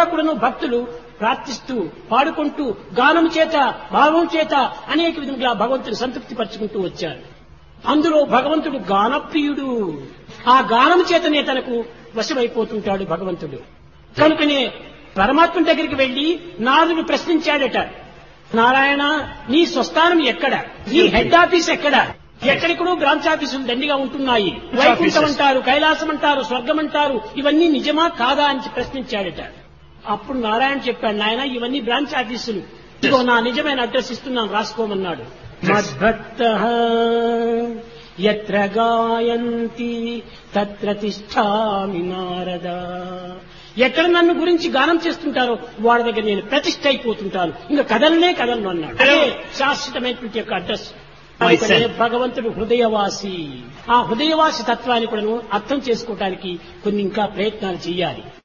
కూడాను భక్తులు ప్రార్థిస్తూ పాడుకుంటూ గానం చేత భావం చేత అనేక విధంగా భగవంతుని సంతృప్తి పరుచుకుంటూ వచ్చారు అందులో భగవంతుడు గానప్రియుడు ఆ గానం చేతనే తనకు వశమైపోతుంటాడు భగవంతుడు కనుకనే పరమాత్మ దగ్గరికి వెళ్లి నాదుడు ప్రశ్నించాడట నారాయణ నీ స్వస్థానం ఎక్కడ నీ హెడ్ ఆఫీస్ ఎక్కడ ఎక్కడెక్కడో బ్రాంచ్ ఆఫీసులు దండిగా ఉంటున్నాయి వైకుంఠం అంటారు కైలాసం అంటారు స్వర్గం అంటారు ఇవన్నీ నిజమా కాదా అని ప్రశ్నించాడట అప్పుడు నారాయణ చెప్పాడు నాయన ఇవన్నీ బ్రాంచ్ ఆఫీసులు ఇదిగో నా నిజమైన అడ్రస్ ఇస్తున్నాను రాసుకోమన్నాడు మద్భక్త ఎత్ర గాయంతి తత్ర తిష్టామి నారద ఎక్కడ నన్ను గురించి గానం చేస్తుంటారో వాళ్ళ దగ్గర నేను ప్రతిష్ట అయిపోతుంటాను ఇంకా కదలనే కదలను అన్నాడు అదే శాశ్వతమైనటువంటి యొక్క అడ్రస్ My son. భగవంతుడు హృదయవాసి ఆ హృదయవాసి తత్వాన్ని కూడా అర్థం చేసుకోవటానికి కొన్ని ఇంకా ప్రయత్నాలు చేయాలి